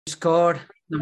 God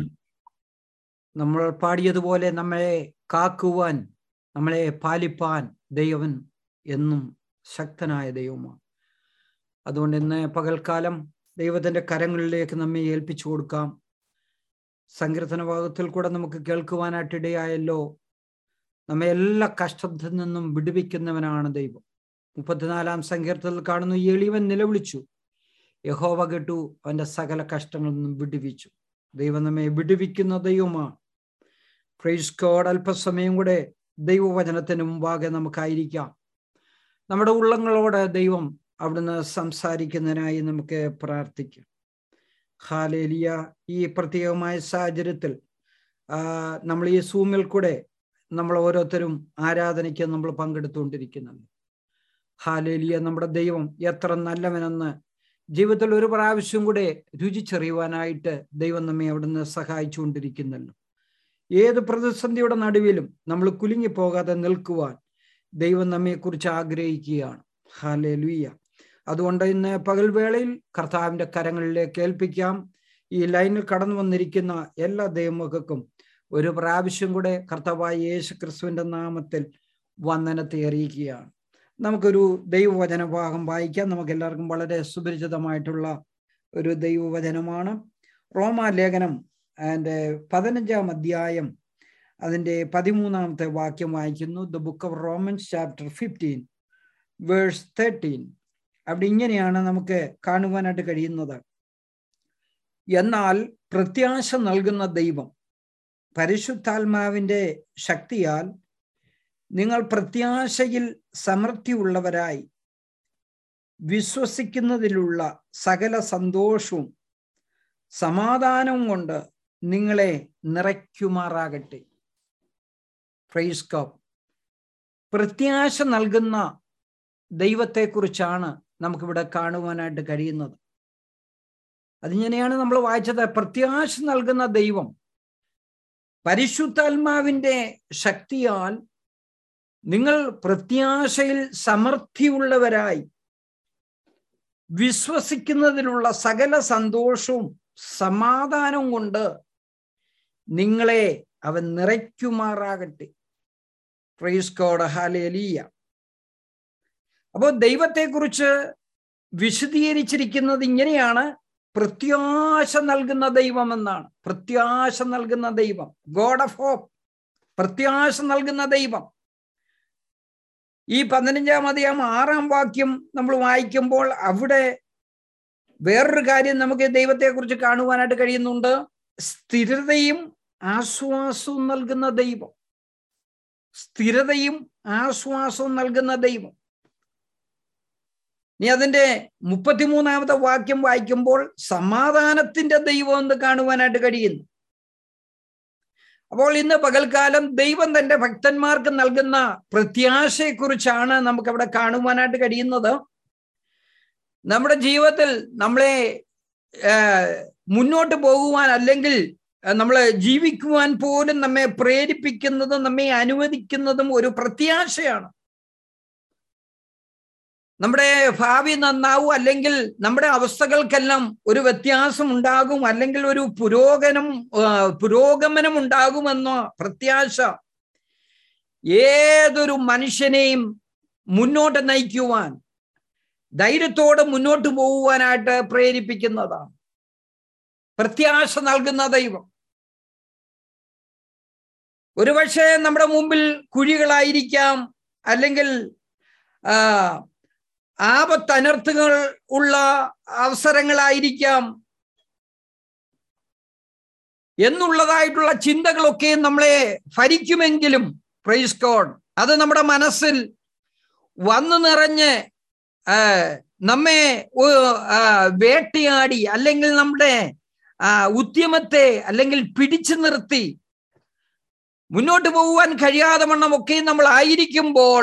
നമ്മൾ പാടിയതുപോലെ നമ്മളെ കാക്കുവാൻ നമ്മളെ പാലിപ്പാൻ ദൈവൻ എന്നും ശക്തനായ ദൈവമാണ് അതുകൊണ്ട് ഇന്ന് പകൽക്കാലം ദൈവത്തിന്റെ കരങ്ങളിലേക്ക് നമ്മെ ഏൽപ്പിച്ചു കൊടുക്കാം സങ്കീർത്തന ഭാഗത്തിൽ കൂടെ നമുക്ക് കേൾക്കുവാനായിട്ടിടയായല്ലോ നമ്മെ എല്ലാ കഷ്ടത്തിൽ നിന്നും വിടുവിക്കുന്നവനാണ് ദൈവം മുപ്പത്തിനാലാം സങ്കീർത്തനത്തിൽ കാണുന്നു ഈ എളിവൻ നിലവിളിച്ചു യഹോവ കേട്ടു അവന്റെ സകല കഷ്ടങ്ങളിൽ നിന്നും വിടുവിച്ചു ദൈവം നമ്മെ വിടുവിക്കുന്ന ദൈവമാണ് പ്രൈസ് കോഡ് അല്പസമയം കൂടെ ദൈവവചനത്തിന് മുമ്പാകെ നമുക്കായിരിക്കാം നമ്മുടെ ഉള്ളങ്ങളോട് ദൈവം അവിടുന്ന് സംസാരിക്കുന്നതിനായി നമുക്ക് പ്രാർത്ഥിക്കാം ഹാലേലിയ ഈ പ്രത്യേകമായ സാഹചര്യത്തിൽ നമ്മൾ ഈ സൂമിൽ കൂടെ നമ്മൾ ഓരോരുത്തരും ആരാധനയ്ക്ക് നമ്മൾ പങ്കെടുത്തുകൊണ്ടിരിക്കുന്നുണ്ട് ഹാലേലിയ നമ്മുടെ ദൈവം എത്ര നല്ലവനെന്ന് ജീവിതത്തിൽ ഒരു പ്രാവശ്യം കൂടെ രുചിച്ചറിയുവാനായിട്ട് ദൈവം നമ്മെ അവിടുന്ന് സഹായിച്ചുകൊണ്ടിരിക്കുന്നല്ലോ ഏത് പ്രതിസന്ധിയുടെ നടുവിലും നമ്മൾ കുലുങ്ങിപ്പോകാതെ നിൽക്കുവാൻ ദൈവം നമ്മെക്കുറിച്ച് ആഗ്രഹിക്കുകയാണ് ഹാലേ ലുയ്യ അതുകൊണ്ട് ഇന്ന് പകൽവേളയിൽ കർത്താവിൻ്റെ കരങ്ങളിലേക്ക് ഏൽപ്പിക്കാം ഈ ലൈനിൽ കടന്നു വന്നിരിക്കുന്ന എല്ലാ ദൈവമക്കൾക്കും ഒരു പ്രാവശ്യം കൂടെ കർത്താവായ യേശു ക്രിസ്തുവിൻ്റെ നാമത്തിൽ വന്ദനത്തെ അറിയിക്കുകയാണ് നമുക്കൊരു ദൈവവചന ഭാഗം വായിക്കാം നമുക്ക് എല്ലാവർക്കും വളരെ സുപരിചിതമായിട്ടുള്ള ഒരു ദൈവവചനമാണ് റോമാലേഖനം അതിൻ്റെ പതിനഞ്ചാം അധ്യായം അതിൻ്റെ പതിമൂന്നാമത്തെ വാക്യം വായിക്കുന്നു the book of Romans chapter fifteen verse thirteen അവിടെ ഇങ്ങനെയാണ് നമുക്ക് കാണുവാനായിട്ട് കഴിയുന്നത് എന്നാൽ പ്രത്യാശ നൽകുന്ന ദൈവം പരിശുദ്ധാത്മാവിൻ്റെ ശക്തിയാൽ നിങ്ങൾ പ്രത്യാശയിൽ സമൃദ്ധിയുള്ളവരായി വിശ്വസിക്കുന്നതിലുള്ള സകല സന്തോഷവും സമാധാനവും കൊണ്ട് നിങ്ങളെ നിറയ്ക്കുമാറാകട്ടെ ഫ്രൈസ് കപ്പ് പ്രത്യാശ നൽകുന്ന ദൈവത്തെക്കുറിച്ചാണ് നമുക്കിവിടെ കാണുവാനായിട്ട് കഴിയുന്നത് അതിങ്ങനെയാണ് നമ്മൾ വായിച്ചത് പ്രത്യാശ നൽകുന്ന ദൈവം പരിശുദ്ധാത്മാവിൻ്റെ ശക്തിയാൽ നിങ്ങൾ പ്രത്യാശയിൽ സമൃദ്ധിയുള്ളവരായി വിശ്വസിക്കുന്നതിലുള്ള സകല സന്തോഷവും സമാധാനവും കൊണ്ട് നിങ്ങളെ അവൻ നിറയ്ക്കുമാറാകട്ടെ പ്രൈസ് കോഡ് ഹാലേലിയ അപ്പോൾ ദൈവത്തെക്കുറിച്ച് വിശദീകരിച്ചിരിക്കുന്നത് ഇങ്ങനെയാണ് പ്രത്യാശ നൽകുന്ന ദൈവം എന്നാണ് പ്രത്യാശ നൽകുന്ന ദൈവം ഗോഡ് ഓഫ് ഹോപ്പ് പ്രത്യാശ നൽകുന്ന ദൈവം ഈ പതിനഞ്ചാം അധികം ആറാം വാക്യം നമ്മൾ വായിക്കുമ്പോൾ അവിടെ വേറൊരു കാര്യം നമുക്ക് ദൈവത്തെക്കുറിച്ച് കാണുവാനായിട്ട് കഴിയുന്നുണ്ട് സ്ഥിരതയും ആശ്വാസവും നൽകുന്ന ദൈവം സ്ഥിരതയും ആശ്വാസവും നൽകുന്ന ദൈവം ഇനി അതിന്റെ മുപ്പത്തിമൂന്നാമത്തെ വാക്യം വായിക്കുമ്പോൾ സമാധാനത്തിന്റെ ദൈവം എന്ന് കാണുവാനായിട്ട് കഴിയുന്നു അപ്പോൾ ഇന്ന് പകൽക്കാലം ദൈവം തന്റെ ഭക്തന്മാർക്ക് നൽകുന്ന പ്രത്യാശയെക്കുറിച്ചാണ് നമുക്ക് അവിടെ കാണുവാനായിട്ട് കഴിയുന്നത് നമ്മുടെ ജീവിതത്തിൽ നമ്മളെ മുന്നോട്ട് പോകുവാൻ അല്ലെങ്കിൽ നമ്മൾ ജീവിക്കുവാൻ പോലും നമ്മെ പ്രേരിപ്പിക്കുന്നതും നമ്മെ അനുവദിക്കുന്നതും ഒരു പ്രത്യാശയാണ് നമ്മുടെ ഭാവി നന്നാവും അല്ലെങ്കിൽ നമ്മുടെ അവസ്ഥകൾക്കെല്ലാം ഒരു വ്യത്യാസം ഉണ്ടാകും അല്ലെങ്കിൽ ഒരു പുരോഗനം പുരോഗമനം ഉണ്ടാകുമെന്ന പ്രത്യാശ ഏതൊരു മനുഷ്യനെയും മുന്നോട്ട് നയിക്കുവാൻ ധൈര്യത്തോടെ മുന്നോട്ട് പോകുവാനായിട്ട് പ്രേരിപ്പിക്കുന്നതാണ് പ്രത്യാശ നൽകുന്ന ദൈവം ഒരുപക്ഷെ നമ്മുടെ മുമ്പിൽ കുഴികളായിരിക്കാം അല്ലെങ്കിൽ ആപത്തനർത്ഥങ്ങൾ ഉള്ള അവസരങ്ങളായിരിക്കാം എന്നുള്ളതായിട്ടുള്ള ചിന്തകളൊക്കെ നമ്മളെ ഭരിക്കുമെങ്കിലും പ്രൈസ് കോഡ് അത് നമ്മുടെ മനസ്സിൽ വന്നു നിറഞ്ഞ് നമ്മെ വേട്ടയാടി അല്ലെങ്കിൽ നമ്മുടെ ഉദ്യമത്തെ അല്ലെങ്കിൽ പിടിച്ചു നിർത്തി മുന്നോട്ട് പോകുവാൻ കഴിയാതെ വണ്ണമൊക്കെ നമ്മൾ ആയിരിക്കുമ്പോൾ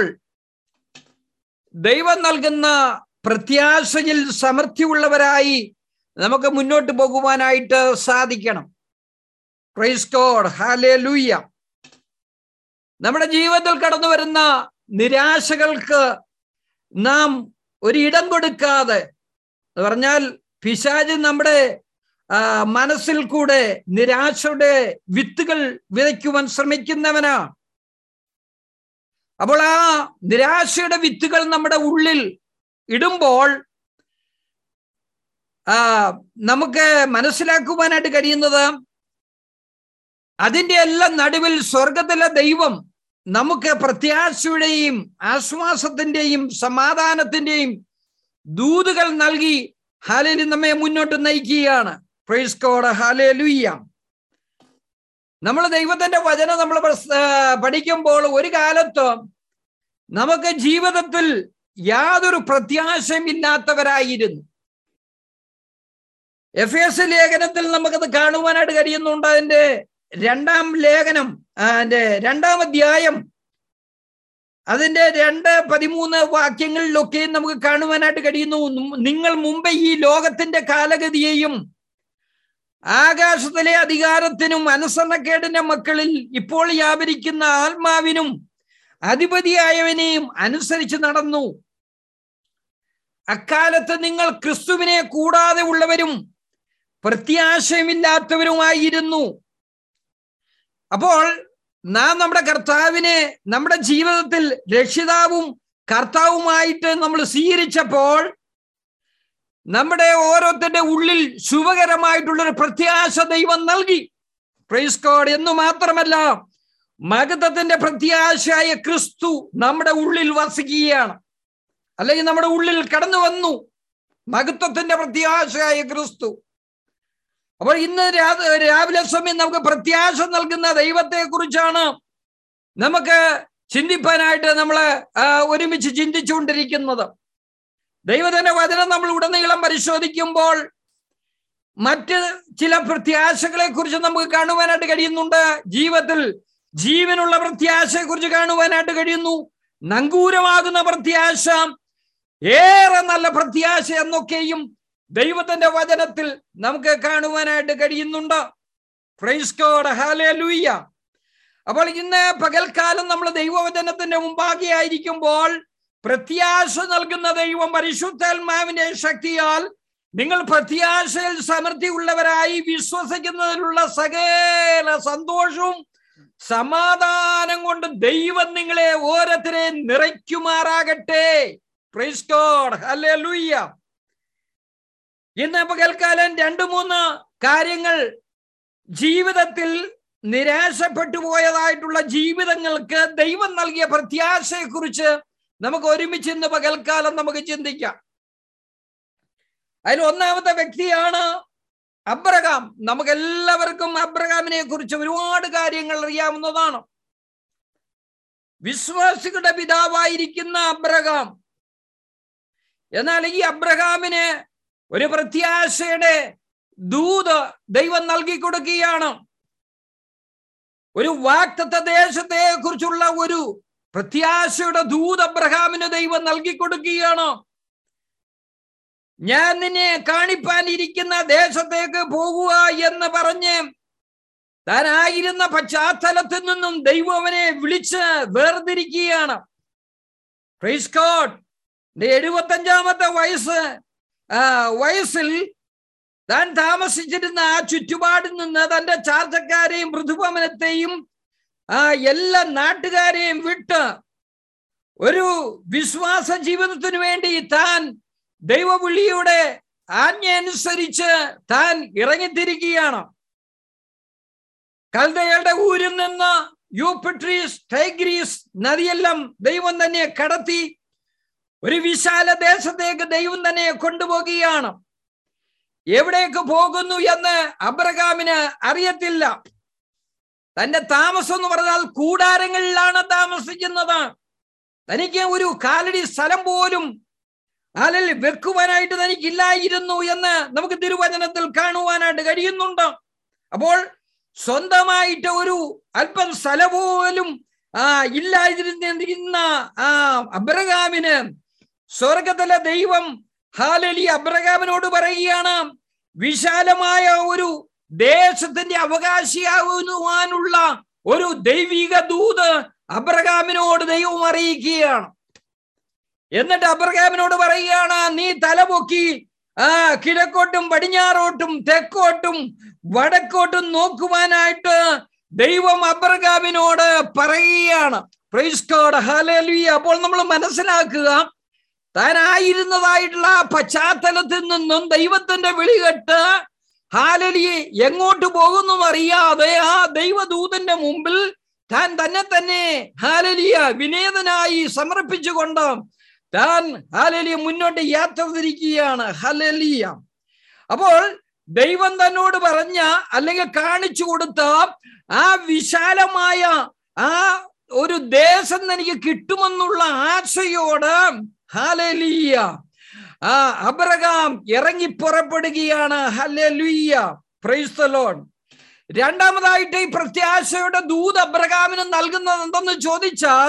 ദൈവം നൽകുന്ന പ്രത്യാശയിൽ സമൃദ്ധിയുള്ളവരായി നമുക്ക് മുന്നോട്ട് പോകുവാനായിട്ട് സാധിക്കണം പ്രൈസ് കോഡ് ഹാലേ ലൂയ്യ നമ്മുടെ ജീവിതത്തിൽ കടന്നു വരുന്ന നിരാശകൾക്ക് നാം ഒരിടം കൊടുക്കാതെ എന്ന് പറഞ്ഞാൽ പിശാജ് നമ്മുടെ ആ, മനസ്സിൽ കൂടെ നിരാശയുടെ വിത്തുകൾ വിതയ്ക്കുവാൻ ശ്രമിക്കുന്നവനാ അപ്പോൾ ആ നിരാശയുടെ വിത്തുകൾ നമ്മുടെ ഉള്ളിൽ ഇടുമ്പോൾ ആ നമുക്ക് മനസ്സിലാക്കുവാനായിട്ട് കഴിയുന്നത് അതിന്റെ എല്ലാം നടുവിൽ സ്വർഗത്തിലെ ദൈവം നമുക്ക് പ്രത്യാശയുടെയും ആശ്വാസത്തിന്റെയും സമാധാനത്തിന്റെയും ദൂതുകൾ നൽകി ഹാലേലി നമ്മെ മുന്നോട്ട് നയിക്കുകയാണ് പ്രൈസ് കോഡ് ഹാലേലുയ്യ നമ്മൾ ദൈവത്തിന്റെ വചനം നമ്മൾ പഠിക്കുമ്പോൾ ഒരു കാലത്ത് നമുക്ക് ജീവിതത്തിൽ യാതൊരു പ്രത്യാശയും ഇല്ലാത്തവരായിരുന്നു എഫ് എസ് ലേഖനത്തിൽ നമുക്കത് കാണുവാനായിട്ട് കഴിയുന്നുണ്ട് അതിന്റെ രണ്ടാം ലേഖനം ആ, അതിന്റെ രണ്ടാം അധ്യായം അതിന്റെ രണ്ട് പതിമൂന്ന് വാക്യങ്ങളിലൊക്കെ നമുക്ക് കാണുവാനായിട്ട് കഴിയുന്നു നും- നിങ്ങൾ മുമ്പ് ഈ ലോകത്തിന്റെ കാലഗതിയെയും ആകാശത്തിലെ അധികാരത്തിനും അനുസരണക്കേടിന്റെ മക്കളിൽ ഇപ്പോൾ വ്യാപരിക്കുന്ന ആത്മാവിനും അധിപതിയായവനെയും അനുസരിച്ച് നടന്നു അക്കാലത്ത് നിങ്ങൾ ക്രിസ്തുവിനെ കൂടാതെ ഉള്ളവരും പ്രത്യാശയമില്ലാത്തവരുമായിരുന്നു അപ്പോൾ നാം നമ്മുടെ കർത്താവിനെ നമ്മുടെ ജീവിതത്തിൽ രക്ഷിതാവും കർത്താവുമായിട്ട് നമ്മൾ സ്വീകരിച്ചപ്പോൾ നമ്മുടെ ഓരോരുത്തരുടെ ഉള്ളിൽ ശുഭകരമായിട്ടുള്ളൊരു പ്രത്യാശ ദൈവം നൽകി പ്രൈസ് കോഡ് എന്ന് മാത്രമല്ല മഗതത്തിന്റെ പ്രത്യാശയായ ക്രിസ്തു നമ്മുടെ ഉള്ളിൽ വസിക്കുകയാണ് അല്ലെങ്കിൽ നമ്മുടെ ഉള്ളിൽ കടന്നു വന്നു മഹത്വത്തിന്റെ പ്രത്യാശയായ ക്രിസ്തു അപ്പോൾ ഇന്ന് രാ- രാവിലെ സമയം നമുക്ക് പ്രത്യാശ നൽകുന്ന ദൈവത്തെ കുറിച്ചാണ് നമുക്ക് ചിന്തിപ്പാനായിട്ട് നമ്മൾ ഒരുമിച്ച് ചിന്തിച്ചുകൊണ്ടിരിക്കുന്നത് ദൈവത്തിന്റെ വചനം നമ്മൾ ഉടനീളം പരിശോധിക്കുമ്പോൾ മറ്റ് ചില പ്രത്യാശകളെ കുറിച്ച് നമുക്ക് കാണുവാനായിട്ട് കഴിയുന്നുണ്ട് ജീവിതത്തിൽ ജീവനുള്ള പ്രത്യാശയെ കുറിച്ച് കാണുവാനായിട്ട് കഴിയുന്നു നങ്കൂരമാകുന്ന പ്രത്യാശ ഏറെ നല്ല പ്രത്യാശ എന്നൊക്കെയും ദൈവത്തിന്റെ വചനത്തിൽ നമുക്ക് കാണുവാനായിട്ട് കഴിയുന്നുണ്ട് പ്രൈസ് ഗോഡ് ഹല്ലേലൂയ അപ്പോൾ ഇന്ന് പകൽക്കാലം നമ്മൾ ദൈവവചനത്തിന്റെ മുമ്പാകെ ആയിരിക്കുമ്പോൾ പ്രത്യാശ നൽകുന്ന ദൈവം പരിശുദ്ധാത്മാവിന്റെ ശക്തിയാൽ നിങ്ങൾ പ്രത്യാശയിൽ സമൃദ്ധി ഉള്ളവരായി വിശ്വസിക്കുന്നതിലുള്ള സകല സന്തോഷവും സമാധാനം കൊണ്ട് ദൈവം നിങ്ങളെ ഓരോരുത്തരെ നിറയ്ക്കുമാറാകട്ടെ പ്രൈസ് ഗോഡ് ഹല്ലേലൂയ ഇന്ന് പകൽക്കാലം രണ്ടു മൂന്ന് കാര്യങ്ങൾ ജീവിതത്തിൽ നിരാശപ്പെട്ടു പോയതായിട്ടുള്ള ജീവിതങ്ങൾക്ക് ദൈവം നൽകിയ പ്രത്യാശയെ കുറിച്ച് നമുക്ക് ഒരുമിച്ച് ഇന്ന് പകൽക്കാലം നമുക്ക് ചിന്തിക്കാം അതിൽ ഒന്നാമത്തെ വ്യക്തിയാണ് അബ്രഹാം നമുക്ക് എല്ലാവർക്കും അബ്രഹാമിനെ കുറിച്ച് ഒരുപാട് കാര്യങ്ങൾ അറിയാവുന്നതാണ് വിശ്വാസികളുടെ പിതാവായിരിക്കുന്ന അബ്രഹാം എന്നാൽ ഈ അബ്രഹാമിന് ഒരു പ്രത്യാശയുടെ ദൂത് ദൈവം നൽകി കൊടുക്കുകയാണ് ഒരു വാക്തത്വ ദേശത്തെ കുറിച്ചുള്ള ഒരു പ്രത്യാശയുടെ ദൂത് അബ്രഹാമിന് ദൈവം നൽകി കൊടുക്കുകയാണ് ഞാൻ നിന്നെ കാണിപ്പാനിരിക്കുന്ന ദേശത്തേക്ക് പോകുക എന്ന് പറഞ്ഞ് താനായിരുന്ന പശ്ചാത്തലത്തിൽ നിന്നും ദൈവം അവനെ വിളിച്ച് വേർതിരിക്കുകയാണ് പ്രൈസ് ഗോഡ് എഴുപത്തഞ്ചാമത്തെ വയസ്സ് ആ വയസ്സിൽ താൻ താമസിച്ചിരുന്ന ആ ചുറ്റുപാടിൽ നിന്ന് തന്റെ ചാർച്ചക്കാരെയും മൃദുഭവനത്തെയും ആ എല്ലാ നാട്ടുകാരെയും വിട്ട് ഒരു വിശ്വാസ ജീവിതത്തിനു വേണ്ടി താൻ ദൈവവിളിയുടെ ആജ്ഞ അനുസരിച്ച് താൻ ഇറങ്ങിത്തിരിക്കുകയാണ് കൽദയുടെ ഊരിൽ നിന്ന് യൂപ്പിട്രീസ് ടൈഗ്രീസ് നദിയെല്ലാം ദൈവം തന്നെ കടത്തി ഒരു വിശാല ദേശത്തേക്ക് ദൈവം തന്നെ കൊണ്ടുപോകുകയാണ് എവിടേക്ക് പോകുന്നു എന്ന് അബ്രഹാമിന് അറിയത്തില്ല തന്റെ താമസം എന്ന് പറഞ്ഞാൽ കൂടാരങ്ങളിലാണ് താമസിക്കുന്നത് തനിക്ക് ഒരു കാലടി സ്ഥലം പോലും അതിൽ വെക്കുവാനായിട്ട് തനിക്കില്ലായിരുന്നു എന്ന് നമുക്ക് തിരുവചനത്തിൽ കാണുവാനായിട്ട് കഴിയുന്നുണ്ട് അപ്പോൾ സ്വന്തമായിട്ട് ഒരു അല്പം സ്ഥലം പോലും ആ ഇല്ലാതിരുന്ന ആ അബ്രഹാമിന് സ്വർഗത്തിലെ ദൈവം ഹാലലി അബ്രഹാമിനോട് പറയുകയാണ് വിശാലമായ ഒരു ദേശത്തിന്റെ അവകാശിയാകുവാനുള്ള ഒരു ദൈവിക ദൂത് അബ്രഹാമിനോട് ദൈവം അറിയിക്കുകയാണ് എന്നിട്ട് അബ്രഹാമിനോട് പറയുകയാണ് നീ തലപൊക്കി ആ കിഴക്കോട്ടും പടിഞ്ഞാറോട്ടും തെക്കോട്ടും വടക്കോട്ടും നോക്കുവാനായിട്ട് ദൈവം അബ്രഹാമിനോട് പറയുകയാണ് പ്രൈസ് ഗോഡ് ഹല്ലേലൂയ അപ്പോൾ നമ്മൾ മനസ്സിലാക്കുക താനായിരുന്നതായിട്ടുള്ള ആ പശ്ചാത്തലത്തിൽ നിന്നും ദൈവത്തിന്റെ വിളി കേട്ട് ഹാലലിയെ എങ്ങോട്ട് പോകുന്നു അറിയാതെ ആ ദൈവദൂതന്റെ മുമ്പിൽ താൻ തന്നെ തന്നെ ഹാലലിയ വിനേതനായി സമർപ്പിച്ചുകൊണ്ട് താൻ ഹാലലിയ മുന്നോട്ട് യാത്ര തിരിക്കുകയാണ് ഹലലിയ അപ്പോൾ ദൈവം തന്നോട് പറഞ്ഞ അല്ലെങ്കിൽ കാണിച്ചു കൊടുത്ത ആ വിശാലമായ ആ ഒരു ദേശം എനിക്ക് കിട്ടുമെന്നുള്ള ആശയോട് ഹാലലിയ ആ അബ്രഹാം ഇറങ്ങി പുറപ്പെടുകയാണ് ഹലലുയ്യ പ്രൈസ്തലോൺ രണ്ടാമതായിട്ട് ഈ പ്രത്യാശയുടെ ദൂത് അബ്രഹാമിന് നൽകുന്നത് എന്തെന്ന് ചോദിച്ചാൽ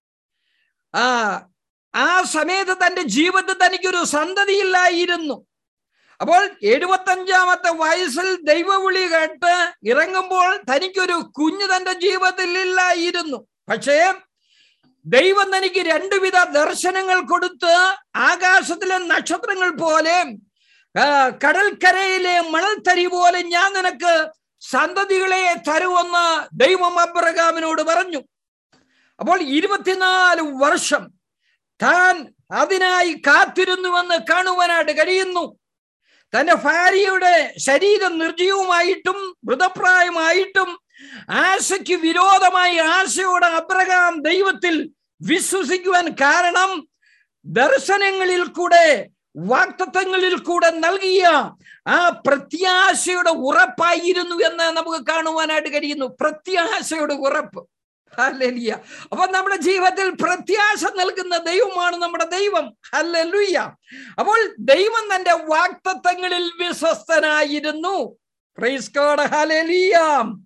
ആ ആ സമയത്ത് തന്റെ ജീവിതത്തിൽ തനിക്കൊരു സന്തതിയില്ലായിരുന്നു അപ്പോൾ എഴുപത്തഞ്ചാമത്തെ വയസ്സിൽ ദൈവവിളി കേട്ട് ഇറങ്ങുമ്പോൾ തനിക്കൊരു കുഞ്ഞ് തന്റെ ജീവിതത്തിൽ ഇല്ലായിരുന്നു പക്ഷേ ദൈവം തനിക്ക് രണ്ടുവിധ ദർശനങ്ങൾ കൊടുത്ത് ആകാശത്തിലെ നക്ഷത്രങ്ങൾ പോലെ കടൽക്കരയിലെ മണൽത്തരി പോലെ ഞാൻ നിനക്ക് സന്തതികളെ തരുമെന്ന് ദൈവം അബ്രഹാമിനോട് പറഞ്ഞു അപ്പോൾ ഇരുപത്തിനാല് വർഷം താൻ അതിനായി കാത്തിരുന്നുവെന്ന് കാണുവാനായിട്ട് കഴിയുന്നു തന്റെ ഭാര്യയുടെ ശരീരം നിർജീവമായിട്ടും മൃതപ്രായമായിട്ടും ആശയ്ക്ക് വിരോധമായി ആശയോടെ അബ്രഹാം ദൈവത്തിൽ വിശ്വസിക്കുവാൻ കാരണം ദർശനങ്ങളിൽ കൂടെ വാക്തത്വങ്ങളിൽ കൂടെ നൽകിയ ആ പ്രത്യാശയുടെ ഉറപ്പായിരുന്നു എന്ന് നമുക്ക് കാണുവാനായിട്ട് കഴിയുന്നു പ്രത്യാശയുടെ ഉറപ്പ് ഹല്ലേലൂയ അപ്പൊ നമ്മുടെ ജീവിതത്തിൽ പ്രത്യാശ നൽകുന്ന ദൈവമാണ് നമ്മുടെ ദൈവം ഹല്ലേലൂയ അപ്പോൾ ദൈവം തന്റെ വാക്തത്വങ്ങളിൽ വിശ്വസ്തനായിരുന്നു പ്രൈസ് ഗോഡ് ഹല്ലേലൂയ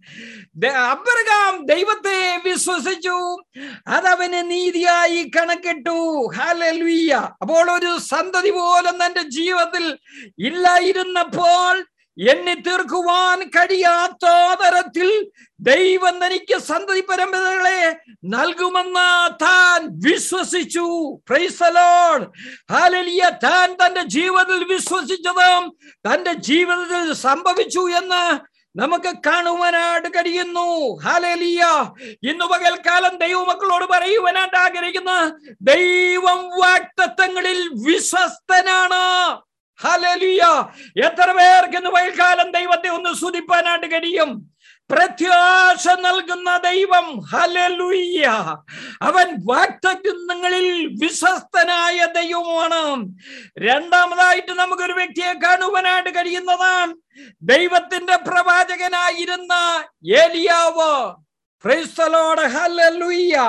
അബ്രഹാം ദൈവത്തെ വിശ്വസിച്ചു അതവന് നീതിയായി കണക്കിട്ടു ഹല്ലേലൂയ അപ്പോൾ ഒരു സന്തതി പോലും തന്റെ ജീവിതത്തിൽ ഇല്ലായിരുന്നപ്പോൾ എണ്ണി തീർക്കുവാൻ കഴിയാത്ത തരത്തിൽ ദൈവം തനിക്ക് സന്തതി പരമ്പരകളെ നൽകുമെന്ന് താൻ വിശ്വസിച്ചു പ്രൈസലോൺ ഹാലലിയ താൻ തന്റെ ജീവിതത്തിൽ വിശ്വസിച്ചത് തന്റെ ജീവിതത്തിൽ സംഭവിച്ചു എന്ന് നമുക്ക് കാണുവാനായിട്ട് കഴിയുന്നു ഹാലേലിയ ഇന്ന് പകൽക്കാലം ദൈവമക്കളോട് പറയുവാനായിട്ട് ആഗ്രഹിക്കുന്ന ദൈവം വാക്തത്വങ്ങളിൽ വിശ്വസ്തനാണ് ഹലലിയ എത്ര പേർക്ക് ഇന്ന് പകൽക്കാലം ദൈവത്തെ ഒന്ന് സ്തുതിപ്പാനായിട്ട് കഴിയും പ്രത്യാശ നൽകുന്ന ദൈവം ഹലലുയ്യ അവൻ വാക്തത്വങ്ങളിൽ വിശ്വസ്തനായ ദൈവമാണ് രണ്ടാമതായിട്ട് നമുക്കൊരു വ്യക്തിയെ കാണുവാനായിട്ട് കഴിയുന്നതാണ് ദൈവത്തിന്റെ പ്രവാചകനായിരുന്ന ഏലിയാവ് ക്രൈസ്തലോട് ഹലലുയ്യ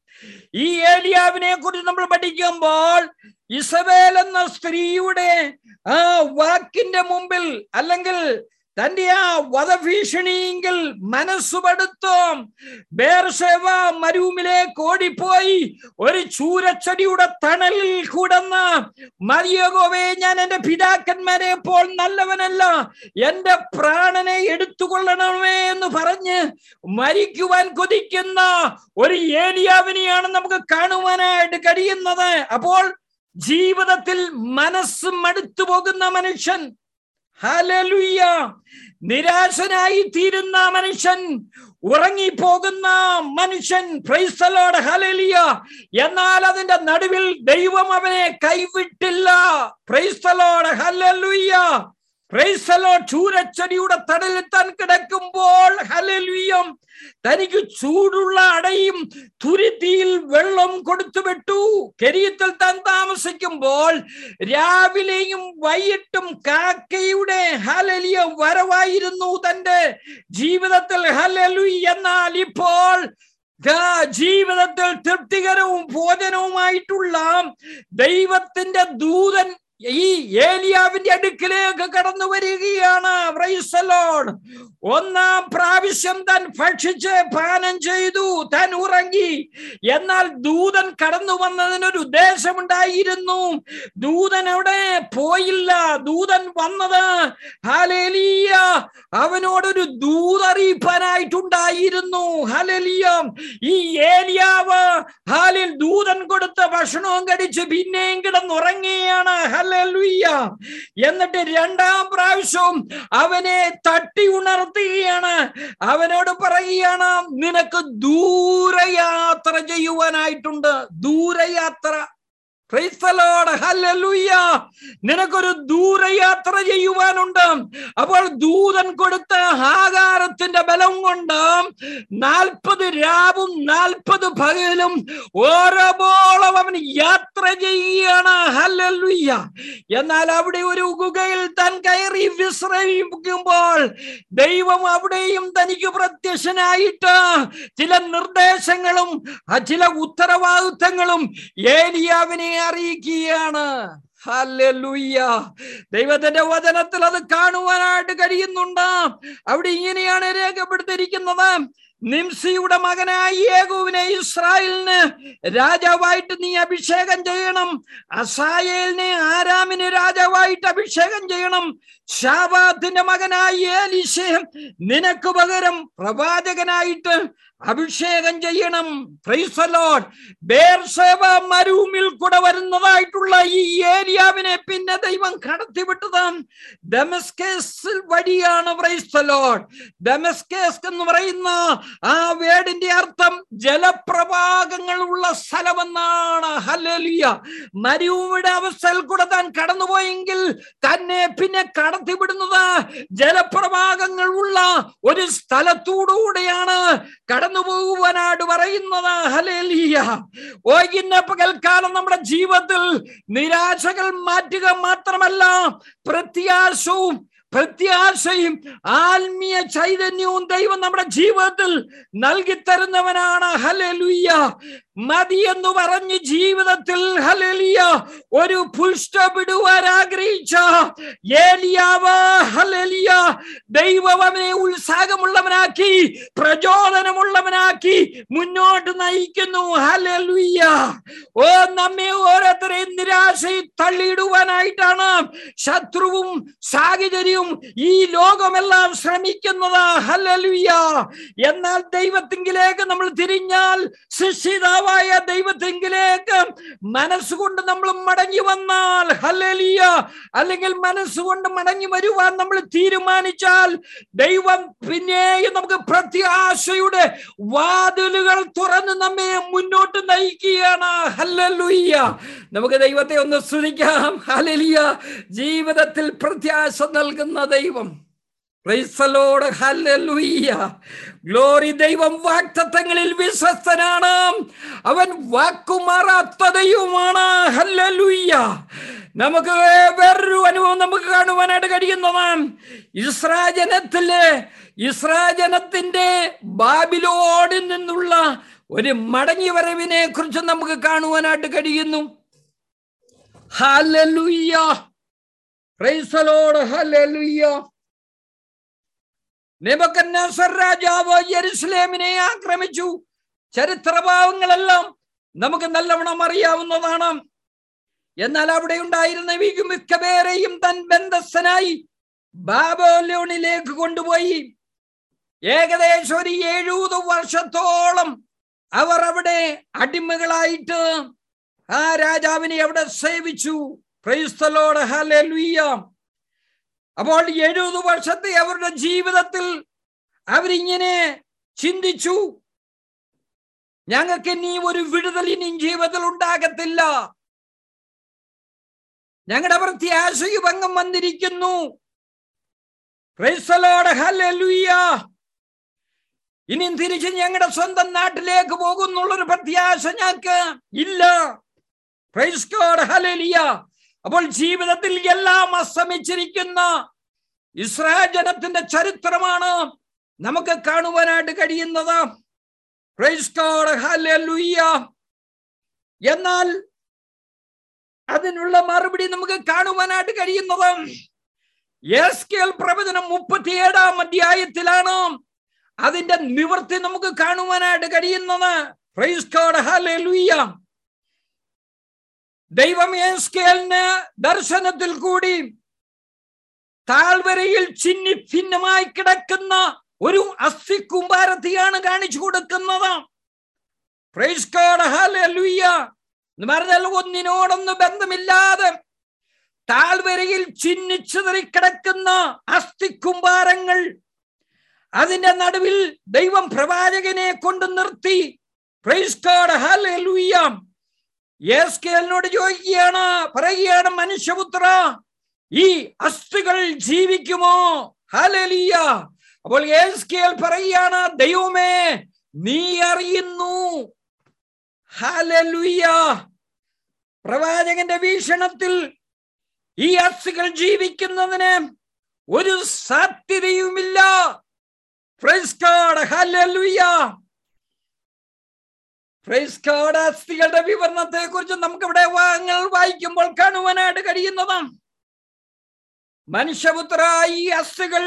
ഈ ഏലിയാവിനെ കുറിച്ച് നമ്മൾ പഠിക്കുമ്പോൾ ഇസബേൽ എന്ന സ്ത്രീയുടെ ആ വാക്കിന്റെ മുമ്പിൽ അല്ലെങ്കിൽ തന്റെ ആ വധഭീഷണിയെങ്കിൽ മനസ്സുപെടുത്തും ബേർഷേവ മരുവിലേക്ക് ഓടിപ്പോയി ഒരു ചൂരച്ചെടിയുടെ തണലിൽ കൂടന്ന് മതിയകോവേ ഞാൻ എന്റെ പിതാക്കന്മാരെ പോൾ നല്ലവനല്ല എന്റെ പ്രാണനെ എടുത്തുകൊള്ളണമേ എന്ന് പറഞ്ഞ് മരിക്കുവാൻ കൊതിക്കുന്ന ഒരു ഏലിയാവിനെയാണ് നമുക്ക് കാണുവാനായിട്ട് കഴിയുന്നത് അപ്പോൾ ജീവിതത്തിൽ മനസ്സ് മടുത്തു പോകുന്ന മനുഷ്യൻ ഹലലുയ്യ നിരാശനായി തീരുന്ന മനുഷ്യൻ ഉറങ്ങിപ്പോകുന്ന മനുഷ്യൻ പ്രൈസ്തലോട് ഹലലിയ എന്നാൽ അതിന്റെ നടുവിൽ ദൈവം അവനെ കൈവിട്ടില്ല പ്രൈസ്തലോട് ഹലലുയ്യ പ്രൈസലോ ചൂരച്ചെടിയുടെ തടലിൽ താൻ കിടക്കുമ്പോൾ ഹലലുയ്യം തനിക്ക് ചൂടുള്ള അടയും തുരുത്തിയിൽ വെള്ളം കൊടുത്തു വിട്ടു കെരിയത്തിൽ താൻ താമസിക്കുമ്പോൾ രാവിലെയും വൈകിട്ടും കാക്കയുടെ ഹലലിയ വരവായിരുന്നു തന്റെ ജീവിതത്തിൽ ഹലലു എന്നാൽ ഇപ്പോൾ ജീവിതത്തിൽ തൃപ്തികരവും ഭോജനവുമായിട്ടുള്ള ദൈവത്തിന്റെ ദൂതൻ ഈ ഏലിയാവിന്റെ അടുക്കിലേക്ക് കടന്നു വരികയാണ് റൈസലോൺ ഒന്നാം പ്രാവശ്യം താൻ ഭക്ഷിച്ച് പാനം ചെയ്തു താൻ ഉറങ്ങി എന്നാൽ ദൂതൻ കടന്നു വന്നതിനൊരു ഉദ്ദേശമുണ്ടായിരുന്നു ദൂതൻ അവിടെ പോയില്ല ദൂതൻ വന്നത് ഹാലേലിയ അവനോടൊരു ദൂതറിയിപ്പാനായിട്ടുണ്ടായിരുന്നു ഹലലിയ ഈ ഏലിയാവ് ഹാലിൽ ദൂതൻ കൊടുത്ത ഭക്ഷണവും കടിച്ച് പിന്നെയും കിടന്നുറങ്ങുകയാണ് ഹല്ലേലൂയ എന്നിട്ട് രണ്ടാം പ്രാവശ്യവും അവനെ തട്ടി ഉണർത്തുകയാണ് അവനോട് പറയുകയാണ് നിനക്ക് ദൂരയാത്ര ചെയ്യുവാനായിട്ടുണ്ട് ദൂരയാത്ര Praise the Lord. Hallelujah. നിനക്കൊരു ദൂരയാത്ര ചെയ്യുവാനുണ്ട് അപ്പോൾ ദൂതൻ കൊടുത്ത ആകാരത്തിന്റെ ബലം കൊണ്ട് നാൽപ്പത് രാവും നാൽപ്പത് പകലും ഓരോപോളം അവൻ യാത്ര ചെയ്യുകയാണ് ഹല്ലേലൂയ എന്നാൽ അവിടെ ഒരു ഗുഹയിൽ താൻ കയറി വിശ്രമിക്കുമ്പോൾ ദൈവം അവിടെയും തനിക്ക് പ്രത്യക്ഷനായിട്ട് ചില നിർദ്ദേശങ്ങളും ആ ചില ഉത്തരവാദിത്തങ്ങളും ഏലിയാവിനെ അറിയിക്കുകയാണ് ഹല്ലേലൂയ ദൈവത്തിന്റെ വചനത്തിൽ അത് കാണുവാനായിട്ട് കഴിയുന്നുണ്ട് അവിടെ ഇങ്ങനെയാണ് രേഖപ്പെടുത്തിയിരിക്കുന്നത് നിംസിയുടെ മകനായ യേഗുവിനെ ഇസ്രായേലിന് രാജാവായിട്ട് നീ അഭിഷേകം ചെയ്യണം അസായേലിനെ ആരാമിന് രാജാവായിട്ട് അഭിഷേകം ചെയ്യണം ഷാബാത്തിന്റെ മകനായ ഏലിശെ നിനക്ക് പകരം പ്രവാചകനായിട്ട് അഭിഷേകം ചെയ്യണം പ്രൈസലോഡ് ബേർസേവ മരുമിൽ കൂടെ വരുന്നതായിട്ടുള്ള ഈ ഏരിയാവിനെ പിന്നെ ദൈവം കടത്തിവിട്ടത് ഡെമസ്കേസിൽ വഴിയാണ് പ്രൈസലോഡ് ഡെമസ്കേസ് എന്ന് പറയുന്ന ആ വേടിന്റെ അർത്ഥം ജലപ്രവാഹങ്ങളുള്ള സ്ഥലമെന്നാണ് ഹല്ലേലൂയ മരുവിയുടെ അവസ്ഥയിൽ കൂടെ താൻ കടന്നുപോയെങ്കിൽ തന്നെ പിന്നെ കടത്തിവിടുന്നത് ജലപ്രവാഹങ്ങൾ ഉള്ള ഒരു സ്ഥലത്തൂടുകൂടെയാണ് കടന്നു പോകുവാനായിട്ട് പറയുന്നത് ഹലേലിയ ഓ ഇന്ന പകൽക്കാലം നമ്മുടെ ജീവിതത്തിൽ നിരാശകൾ മാറ്റുക മാത്രമല്ല പ്രത്യാശവും പ്രത്യാശയും ആത്മീയ ചൈതന്യവും ദൈവം നമ്മുടെ ജീവിതത്തിൽ നൽകി തരുന്നവനാണ് ഹലലുയ്യ മതി എന്ന് പറഞ്ഞ് ജീവിതത്തിൽ ഹലലിയ ഒരു പുഷ്ടപ്പെടുവാൻ ആഗ്രഹിച്ച ഏലിയാവ് ഹലലിയ ദൈവം അവനെ ഉത്സാഹമുള്ളവനാക്കി പ്രചോദനമുള്ളവനാക്കി മുന്നോട്ട് നയിക്കുന്നു ഹലലുയ്യ ഓ നമ്മെ ഓരോരുത്തരെയും നിരാശയിൽ തള്ളിയിടുവാനായിട്ടാണ് ശത്രുവും സാഹചര്യവും ഈ ലോകമെല്ലാം ശ്രമിക്കുന്നത് ഹലലുയ്യ എന്നാൽ ദൈവത്തിങ്കിലേക്ക് നമ്മൾ തിരിഞ്ഞാൽ ശിക്ഷിതാവായ ദൈവത്തിങ്കിലേക്ക് മനസ്സുകൊണ്ട് നമ്മൾ മടങ്ങി വന്നാൽ ഹലലിയ അല്ലെങ്കിൽ മനസ്സുകൊണ്ട് മടങ്ങി വരുവാൻ നമ്മൾ തീരുമാനിച്ചാൽ ദൈവം പിന്നെയും നമുക്ക് പ്രത്യാശയുടെ വാതിലുകൾ തുറന്ന് നമ്മെ മുന്നോട്ട് നയിക്കുകയാണ് ഹല്ലലുയ്യ നമുക്ക് ദൈവത്തെ ഒന്ന് സ്തുതിക്കാം ഹലലിയ ജീവിതത്തിൽ പ്രത്യാശ നൽകുന്ന ദൈവം പ്രൈസലോട് ഹല്ലേലൂയ ഗ്ലോറി ദൈവം വാക്തത്വങ്ങളിൽ വിശ്വസ്തനാണ് അവൻ വാക്കുമാറാത്ത ദൈവമാണ് ഹല്ലേലൂയ നമുക്ക് വേറൊരു അനുഭവം നമുക്ക് കാണുവാനായിട്ട് കഴിയുന്നതാണ് ഇസ്രാജനത്തിലെ ഇസ്രാജനത്തിന്റെ ബാബിലോടിൽ നിന്നുള്ള ഒരു മടങ്ങി വരവിനെ കുറിച്ച് നമുക്ക് കാണുവാനായിട്ട് കഴിയുന്നു ഹല്ലേലൂയ പ്രൈസലോട് ഹല്ലേലൂയ നെബക്കന്നസർ രാജാവ് യെരുസലേമിനെ ആക്രമിച്ചു ചരിത്രഭാവങ്ങളെല്ലാം നമുക്ക് നല്ലവണ്ണം അറിയാവുന്നതാണ് എന്നാൽ അവിടെ ഉണ്ടായിരുന്ന മിക്ക പേരെയും തൻ ബന്ധസ്ഥനായി ബാബോലോണിലേക്ക് കൊണ്ടുപോയി ഏകദേശം ഒരു എഴുപത് വർഷത്തോളം അവർ അവിടെ അടിമകളായിട്ട് ആ രാജാവിനെ അവിടെ സേവിച്ചു ക്രൈസ്തലോട് ഹല്ലേലൂയ അപ്പോൾ എഴുപത് വർഷത്തെ അവരുടെ ജീവിതത്തിൽ അവരിങ്ങനെ ചിന്തിച്ചു ഞങ്ങൾക്ക് ഇനി ഒരു വിടുതൽ ഇനിയും ജീവിതത്തിൽ ഉണ്ടാകത്തില്ല ഞങ്ങളുടെ പ്രത്യാശയ്ക്ക് ഭംഗം വന്നിരിക്കുന്നു ക്രൈസ്തലോട് ഹല്ലേലൂയ ഇനിയും തിരിച്ച് ഞങ്ങളുടെ സ്വന്തം നാട്ടിലേക്ക് പോകുന്നുള്ളൊരു പ്രത്യാശ ഞങ്ങൾക്ക് ഇല്ല ക്രൈസ്തോട് ഹല്ലേലൂയ അപ്പോൾ ജീവിതത്തിൽ എല്ലാം അസ്തമിച്ചിരിക്കുന്ന ഇസ്രായേൽ ജനത്തിന്റെ ചരിത്രമാണ് നമുക്ക് കാണുവാനായിട്ട് കഴിയുന്നത് എന്നാൽ അതിനുള്ള മറുപടി നമുക്ക് കാണുവാനായിട്ട് കഴിയുന്നത് യേസ്കേൽ പ്രവചനം മുപ്പത്തിയേഴാം അധ്യായത്തിലാണ് അതിന്റെ നിവൃത്തി നമുക്ക് കാണുവാനായിട്ട് കഴിയുന്നത് ദൈവം യേസ്കേലിന് ദർശനത്തിൽ കൂടി താഴ്വരയിൽ ചിന്നി ഭിന്നമായി കിടക്കുന്ന ഒരു അസ്ഥി കുമ്പാരത്തെയാണ് കാണിച്ചു കൊടുക്കുന്നത് പറഞ്ഞാൽ ഒന്നിനോടൊന്ന് ബന്ധമില്ലാതെ താഴ്വരയിൽ ചിന്നിച്ചിതറി കിടക്കുന്ന അസ്ഥിക്കുംഭാരങ്ങൾ അതിന്റെ നടുവിൽ ദൈവം പ്രവാചകനെ കൊണ്ട് നിർത്തി പ്രൈസ് ഗോഡ് ഹല്ലേലൂയ യേസ്കേലിനോട് ചോദിക്കുകയാണ് പറയുകയാണ് മനുഷ്യപുത്ര ഈ അസ്ഥികൾ ജീവിക്കുമോ ഹല്ലേലൂയ അപ്പോൾ യേസ്കേൽ പറയുകയാണ് ദൈവമേ നീ അറിയുന്നു ഹല്ലേലൂയ പ്രവാചകന്റെ വീക്ഷണത്തിൽ ഈ അസ്ഥികൾ ജീവിക്കുന്നതിന് ഒരു സാധ്യതയുമില്ല praise God hallelujah praise God അസ്ഥികളുടെ വിവരണത്തെ കുറിച്ച് നമുക്ക് ഇവിടെ വാങ്ങൾ വായിക്കുമ്പോൾ കാണുവാനായിട്ട് കഴിയുന്നതാണ് മനുഷ്യപുത്ര ഈ അസ്ഥികൾ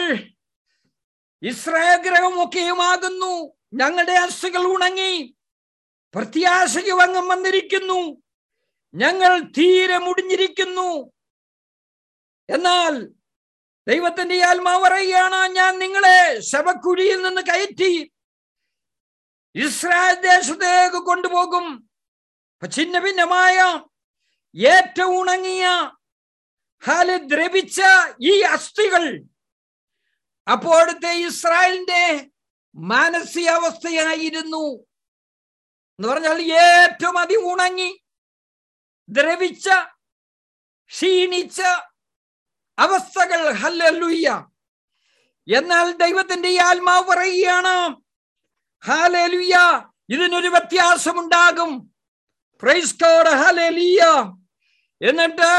ഇസ്രായേൽ ഗ്രഹമൊക്കെയുമാകുന്നു ഞങ്ങളുടെ അസ്ഥികൾ ഉണങ്ങി പ്രത്യാശയ്ക്ക് വങ്ങം വന്നിരിക്കുന്നു ഞങ്ങൾ തീരെ മുടിഞ്ഞിരിക്കുന്നു എന്നാൽ ദൈവത്തിന്റെ ആത്മാവ് പറയുകയാണ് ഞാൻ നിങ്ങളെ ശവക്കുഴിയിൽ നിന്ന് കയറ്റി ഇസ്രായേൽ ദേശത്തേക്ക് കൊണ്ടുപോകും ഛിന്ന ഭിന്നമായ ഏറ്റവും ഉണങ്ങിയ ഹാല് ദ്രവിച്ച ഈ അസ്ഥികൾ അപ്പോഴത്തെ ഇസ്രായേലിന്റെ മാനസികാവസ്ഥയായിരുന്നു എന്ന് പറഞ്ഞാൽ ഏറ്റവും അധികം ഉണങ്ങി ദ്രവിച്ച ക്ഷീണിച്ച അവസ്ഥകൾ ഹല്ലുയ്യ എന്നാൽ ദൈവത്തിന്റെ ഈ ആത്മാവ് പറയുകയാണ് ഹാലേലുയ്യ ഇതിനൊരു വ്യത്യാസമുണ്ടാകും പ്രൈസ് ഗോഡ് ഹാലേലുയ്യ എന്നിട്ട്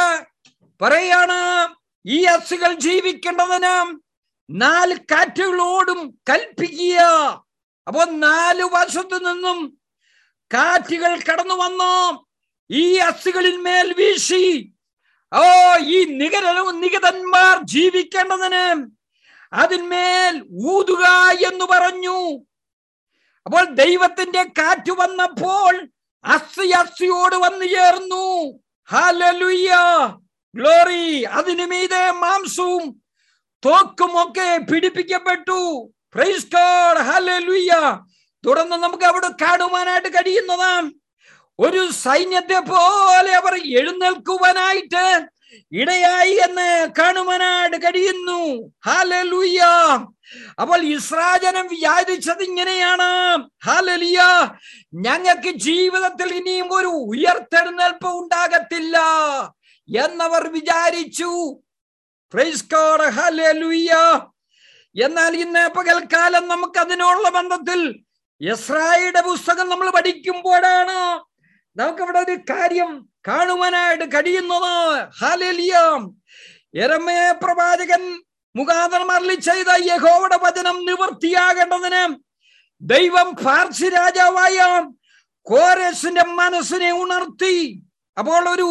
പറയാണ് ഈ അസുകൾ ജീവിക്കേണ്ടതിന് നാല് കാറ്റുകളോടും കൽപ്പിക്കുക അപ്പോ നാല് വശത്തു നിന്നും കാറ്റുകൾ കടന്നു വന്നു ഈ അസുകളിൽ മേൽ വീശി ഓ ഈ നികരവും നികതന്മാർ ജീവിക്കേണ്ടതിന് അതിന്മേൽ ഊതുക എന്ന് പറഞ്ഞു അപ്പോൾ ദൈവത്തിന്റെ കാറ്റ് വന്നപ്പോൾ അസ്ഥി അസ്ഥിയോട് വന്നു ചേർന്നു ഹാലലുയ്യ ഗ്ലോറി അതിനു മീതെ മാംസവും തോക്കുമൊക്കെ പിടിപ്പിക്കപ്പെട്ടു പ്രൈസ് ഗോഡ് ഹല്ലേലൂയ തുടർന്ന് നമുക്ക് അവിടെ കാണുവാനായിട്ട് കഴിയുന്നതാം ഒരു സൈന്യത്തെ പോലെ അവർ എഴുന്നേൽക്കുവാനായിട്ട് ഇടയായി എന്ന് കാണുവാനായിട്ട് കഴിയുന്നു ഹാലലുയ്യ അപ്പോൾ ഇസ്രാജനം വിചാരിച്ചത് ഇങ്ങനെയാണ് ഹാലലിയ ഞങ്ങൾക്ക് ജീവിതത്തിൽ ഇനിയും ഒരു ഉയർത്തെഴുന്നേൽപ്പ് ഉണ്ടാകത്തില്ല എന്നവർ വിചാരിച്ചു പ്രൈസ് ഗോഡ് ഹല്ലേലൂയ എന്നാൽ ഇന്ന് പകൽക്കാലം നമുക്ക് അതിനുള്ള ബന്ധത്തിൽ യസ്രായുടെ പുസ്തകം നമ്മൾ പഠിക്കുമ്പോഴാണ് നമുക്കവിടെ ഒരു കാര്യം കാണുവാനായിട്ട് കഴിയുന്നത് ഹാലേലിയ എരമയ പ്രവാചകൻ മുഖാന്തരം അരളി ചെയ്ത യഹോവയുടെ വചനം നിവൃത്തിയാകേണ്ടതിന് ദൈവം പാർസി രാജാവായ കോരസിന്റെ മനസ്സിനെ ഉണർത്തി അപ്പോൾ ഒരു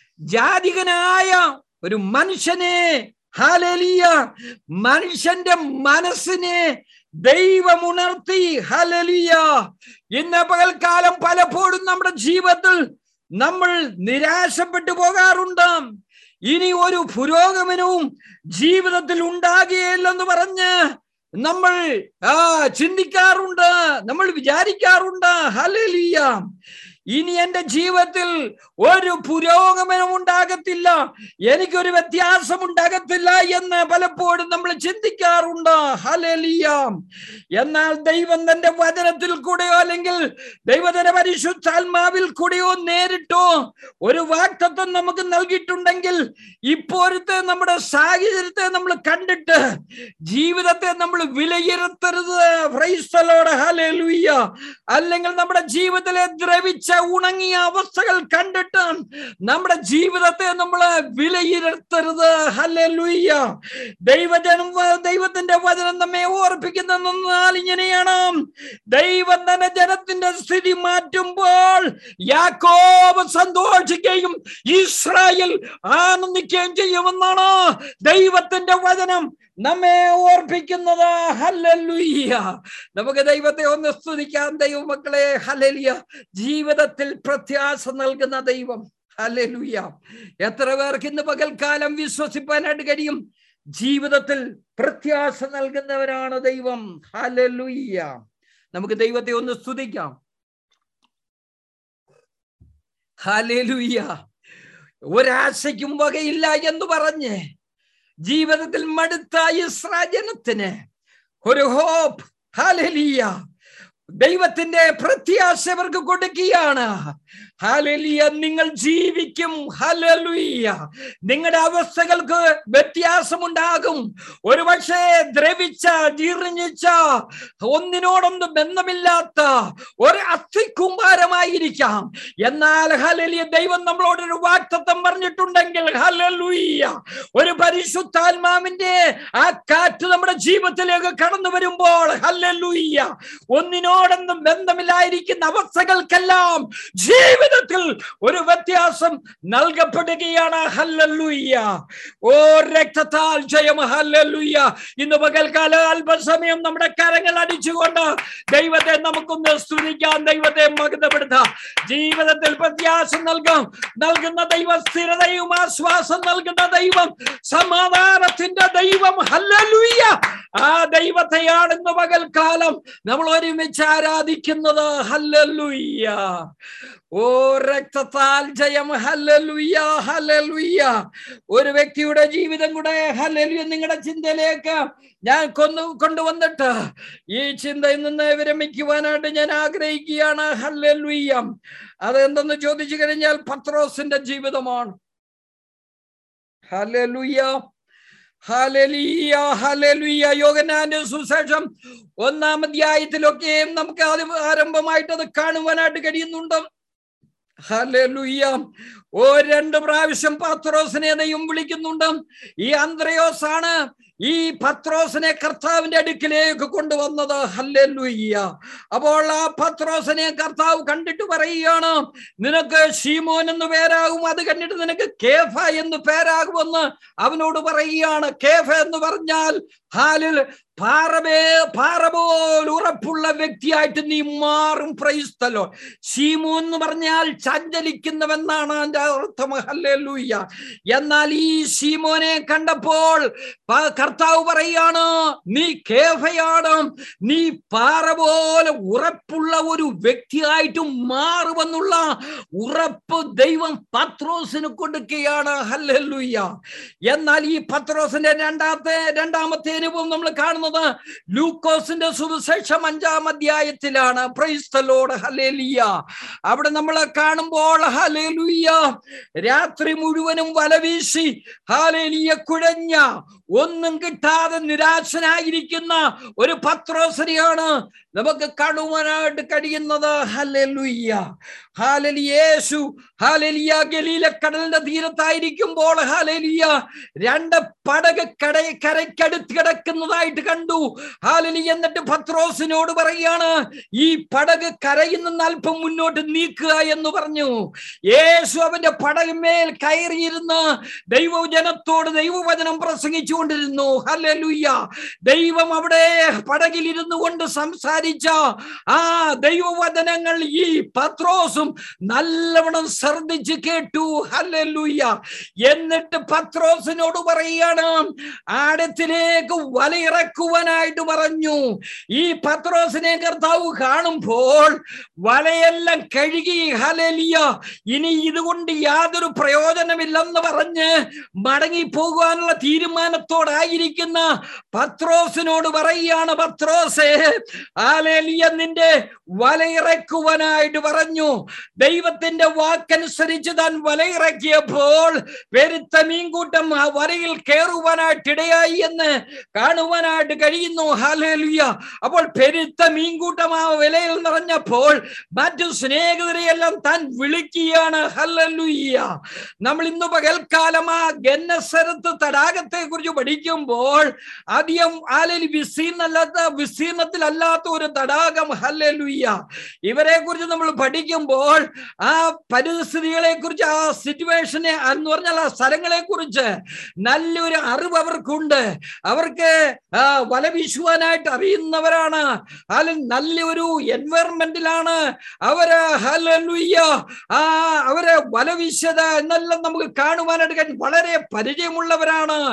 ജാതികനായ ഒരു മനുഷ്യനെ ഹാലലിയ മനുഷ്യന്റെ മനസ്സിനെ ദൈവം ഉണർത്തി ഹലലിയ ഇന്ന് പകൽക്കാലം പലപ്പോഴും നമ്മുടെ ജീവിതത്തിൽ നമ്മൾ നിരാശപ്പെട്ടു പോകാറുണ്ട് ഇനി ഒരു പുരോഗമനവും ജീവിതത്തിൽ ഉണ്ടാകുകയില്ലെന്ന് പറഞ്ഞ് നമ്മൾ ആ ചിന്തിക്കാറുണ്ട് നമ്മൾ വിചാരിക്കാറുണ്ട് ഹലലിയ ഇനി എന്റെ ജീവിതത്തിൽ ഒരു പുരോഗമനം ഉണ്ടാകത്തില്ല എനിക്കൊരു വ്യത്യാസം ഉണ്ടാകത്തില്ല എന്ന് പലപ്പോഴും നമ്മൾ ചിന്തിക്കാറുണ്ട് ഹലലിയ എന്നാൽ ദൈവം തന്റെ വചനത്തിൽ കൂടെയോ അല്ലെങ്കിൽ ദൈവത്തിന്റെ പരിശുദ്ധാത്മാവിൽ കൂടെയോ നേരിട്ടോ ഒരു വാക്തത്വം നമുക്ക് നൽകിയിട്ടുണ്ടെങ്കിൽ ഇപ്പോഴത്തെ നമ്മുടെ സാഹചര്യത്തെ നമ്മൾ കണ്ടിട്ട് ജീവിതത്തെ നമ്മൾ വിലയിരുത്തരുത് ഫ്രൈസ്തലോട് ഹലലുയ്യ അല്ലെങ്കിൽ നമ്മുടെ ജീവിതത്തിലെ ദ്രവിച്ച ഉണങ്ങിയ അവസ്ഥകൾ കണ്ടിട്ട് നമ്മുടെ ജീവിതത്തെ നമ്മൾ വിലയിരുത്തരുത് ഹലലുയ്യ ദൈവജനം ദൈവത്തിന്റെ വചനം നമ്മെ ഓർപ്പിക്കുന്നെന്നാൽ ഇങ്ങനെയാണ് ദൈവം തന്നെ ജനത്തിന്റെ സ്ഥിതി മാറ്റുമ്പോൾ യാക്കോബ് സന്തോഷിക്കുകയും ഇസ്രായേൽ ആനന്ദിക്കുകയും ചെയ്യുമെന്നാണ് ദൈവത്തിന്റെ വചനം നമ്മെ ഓർപ്പിക്കുന്നത് ഹല്ലലുയ്യ നമുക്ക് ദൈവത്തെ ഒന്ന് സ്തുതിക്കാം ദൈവമക്കളെ ഹലലിയ ജീവിതത്തിൽ പ്രത്യാശ നൽകുന്ന ദൈവം ഹലലുയ്യ എത്ര പേർക്ക് ഇന്ന് പകൽക്കാലം വിശ്വസിപ്പാനായിട്ട് കഴിയും ജീവിതത്തിൽ പ്രത്യാശ നൽകുന്നവരാണ് ദൈവം ഹലലുയ്യ നമുക്ക് ദൈവത്തെ ഒന്ന് സ്തുതിക്കാം ഹലലുയ്യ ഒരാശയ്ക്കും വകയില്ല എന്ന് പറഞ്ഞ് ജീവിതത്തിൽ മടുത്ത ഇസ്രാജനത്തിന് ഒരു ഹോപ്പ് ഹാലലിയ ദൈവത്തിന്റെ പ്രത്യാശ അവർക്ക് കൊടുക്കുകയാണ് ഹാലലിയ നിങ്ങൾ ജീവിക്കും ഹലലുയ്യ നിങ്ങളുടെ അവസ്ഥകൾക്ക് വ്യത്യാസമുണ്ടാകും ഒരുപക്ഷെ ദ്രവിച്ച ജീർണിച്ച ഒന്നിനോടൊന്നും ബന്ധമില്ലാത്ത ഒരു അസ്ഥിക്കുമ്പാരമായിരിക്കാം എന്നാൽ ഹലലിയ ദൈവം നമ്മളോടൊരു വാക്തത്വം പറഞ്ഞിട്ടുണ്ടെങ്കിൽ ഹലലുയ്യ ഒരു പരിശുദ്ധാത്മാവിന്റെ ആ കാറ്റ് നമ്മുടെ ജീവിതത്തിലേക്ക് കടന്നു വരുമ്പോൾ ഹലലുയ്യ ഒന്നിനോടൊന്നും ബന്ധമില്ലായിരിക്കുന്ന അവസ്ഥകൾക്കെല്ലാം ജീവിതത്തിൽ ഒരു വ്യത്യാസം നൽകപ്പെടുകയാണ് ഹല്ലല്ലുയ്യ ഓ രക്തത്താൽ ജയം ഹല്ലല്ലുയ്യ ഇന്ന് പകൽക്കാല അല്പസമയം നമ്മുടെ കരങ്ങൾ അടിച്ചുകൊണ്ട് ദൈവത്തെ നമുക്കൊന്ന് സ്തുതിക്കാം ദൈവത്തെ മകതപ്പെടുത്താം ജീവിതത്തിൽ പ്രത്യാശം നൽകും നൽകുന്ന ദൈവം സ്ഥിരതയും ആശ്വാസം നൽകുന്ന ദൈവം സമാധാനത്തിന്റെ ദൈവം ഹല്ലല്ലുയ്യ ആ ദൈവത്തെയാണ് ഇന്ന് പകൽക്കാലം നമ്മൾ ഒരുമിച്ച് ആരാധിക്കുന്നത് ഹല്ലല്ലുയ്യ ഓ രക്തത്താൽ ജയം ഹല്ലലുയ്യ ഹല്ലലുയ്യ ഒരു വ്യക്തിയുടെ ജീവിതം കൂടെ ഹല്ലലുയ നിങ്ങളുടെ ചിന്തയിലേക്ക് ഞാൻ കൊന്നു കൊണ്ടുവന്നിട്ട് ഈ ചിന്തയിൽ നിന്ന് വിരമിക്കുവാനായിട്ട് ഞാൻ ആഗ്രഹിക്കുകയാണ് ഹല്ലലുയ്യ അതെന്തെന്ന് ചോദിച്ചു കഴിഞ്ഞാൽ പത്രോസിന്റെ ജീവിതമാണ് ഹല്ലലുയ്യ ഹലലിയ ഹലലിയ യോഗനാന്റെ സുശേഷം ഒന്നാം അധ്യായത്തിലൊക്കെയും നമുക്ക് ആദ്യം ആരംഭമായിട്ട് അത് കാണുവാനായിട്ട് കഴിയുന്നുണ്ട് ഹലലുയ്യ ഓ രണ്ട് പ്രാവശ്യം പത്രോസിനെ ദൈവം വിളിക്കുന്നുണ്ട് ഈ അന്ത്രയോസ് ആണ് ഈ പത്രോസിനെ കർത്താവിന്റെ അടുക്കിലേക്ക് കൊണ്ടുവന്നത് ഹല്ലുയ്യ അപ്പോൾ ആ പത്രോസിനെ കർത്താവ് കണ്ടിട്ട് പറയുകയാണ് നിനക്ക് ഷീമോൻ എന്ന് പേരാകും അത് കണ്ടിട്ട് നിനക്ക് കേഫ എന്ന് പേരാകുമെന്ന് അവനോട് പറയുകയാണ് കേഫ എന്ന് പറഞ്ഞാൽ ഹാലിൽ പാറമേ പാറ പോൽ ഉറപ്പുള്ള വ്യക്തിയായിട്ട് നീ മാറും പ്രൈസ്തലോ ഷീമു എന്ന് പറഞ്ഞാൽ ചഞ്ചലിക്കുന്നവെന്നാണ് അതിന്റെ അർത്ഥം ഹല്ലേലൂയ്യ എന്നാൽ ഈ ഷീമോനെ കണ്ടപ്പോൾ കർത്താവ് പറയാണ് നീ കേഫയാണ് നീ പാറ പോലെ ഉറപ്പുള്ള ഒരു വ്യക്തിയായിട്ട് മാറുമെന്നുള്ള ഉറപ്പ് ദൈവം പത്രോസിന് കൊടുക്കുകയാണ് ഹല്ലേലൂയ്യ എന്നാൽ ഈ പത്രോസിന്റെ രണ്ടാമത്തെ രണ്ടാമത്തെ അനുഭവം നമ്മൾ കാണുന്നത് ലൂക്കോസിന്റെ സുവിശേഷം അഞ്ചാം അധ്യായത്തിലാണ് പ്രൈസ്തലോട് ഹലേലിയ അവിടെ നമ്മൾ കാണുമ്പോൾ ഹലേലുയ്യ രാത്രി മുഴുവനും വലവീശി ഹാലേലിയ കുഴഞ്ഞ ഒന്നും കിട്ടാതെ നിരാശനായിരിക്കുന്ന ഒരു പത്രോസരിയാണ് നമുക്ക് കാണുവാനായിട്ട് കഴിയുന്നത് ഹലലുയ്യ ഹാലലി യേശു ഹാലലിയ ഗലീല കടലിന്റെ തീരത്തായിരിക്കുമ്പോൾ ഹാലലിയ രണ്ട് പടക് കട കരയ്ക്കടുത്ത് കിടക്കുന്നതായിട്ട് കണ്ടു ഹാലലി എന്നിട്ട് പത്രോസിനോട് പറയാണ് ഈ പടക് കരയിൽ നിന്ന് അല്പം മുന്നോട്ട് നീക്കുക എന്ന് പറഞ്ഞു യേശു അവന്റെ പടകുമേൽ കയറിയിരുന്ന് ദൈവജനത്തോട് ദൈവവചനം പ്രസംഗിച്ചുകൊണ്ടിരുന്നു ഹലലുയ്യ ദൈവം അവിടെ പടകിലിരുന്നു കൊണ്ട് സംസാരിച്ച ആ ദൈവവചനങ്ങൾ ഈ പത്രോസും നല്ലവണ്ണം ശ്രദ്ധിച്ച് കേട്ടു ഹലലുയ്യ എന്നിട്ട് പത്രോസിനോട് പറയുകയാണ് ആടത്തിലേക്ക് വലയിറക്കുവാനായിട്ട് പറഞ്ഞു ഈ പത്രോസിനെ കർത്താവ് കാണുമ്പോൾ വലയെല്ലാം കഴുകി ഹലലിയ ഇനി ഇതുകൊണ്ട് യാതൊരു പ്രയോജനമില്ലെന്ന് പറഞ്ഞ് മടങ്ങി പോകുവാനുള്ള തീരുമാനത്തോടായിരിക്കുന്ന പത്രോസിനോട് പറയുകയാണ് പത്രോസേ ആലേലിയ നിന്റെ വലയിറക്കുവാനായിട്ട് പറഞ്ഞു ദൈവത്തിന്റെ വാക്കനുസരിച്ച് താൻ വലയിറക്കിയപ്പോൾ പെരുത്ത മീൻകൂട്ടം ആ വലയിൽ കയറുവാനായിട്ട് ഇടയായി എന്ന് കാണുവാനായിട്ട് കഴിയുന്നു ഹാലേലിയ അപ്പോൾ പെരുത്ത മീൻകൂട്ടം ആ വിലയിൽ നിറഞ്ഞപ്പോൾ മറ്റു സ്നേഹിതരെയെല്ലാം താൻ വിളിക്കുകയാണ് ഹലലുയ്യ നമ്മൾ ഇന്ന് പകൽക്കാലം ആ ഗന്നസരത്ത് തടാകത്തെ കുറിച്ച് പഠിക്കുമ്പോൾ അധികം ആലലി വിസ്തീർണല്ലാത്ത വിസ്തീർണത്തിലല്ലാത്ത ഒരു തടാകം ഹല്ലുയ്യ ഇവരെ കുറിച്ച് നമ്മൾ പഠിക്കുമ്പോൾ ആ പരിസ്ഥിതികളെ കുറിച്ച് ആ സിറ്റുവേഷനെ എന്ന് പറഞ്ഞാൽ ആ സ്ഥലങ്ങളെ കുറിച്ച് നല്ലൊരു അറിവ് അവർക്കുണ്ട് അവർക്ക് വല വീശുവാനായിട്ട് അറിയുന്നവരാണ് അല്ലെങ്കിൽ നല്ലൊരു എൻവയറമെന്റിലാണ് അവര് ഹല്ലുയ്യ ആ അവരെ വല വീശത് എന്നെല്ലാം നമുക്ക് കാണുവാനായിട്ട് കഴിയും വളരെ പരിചയമുള്ളവരാണ് ആ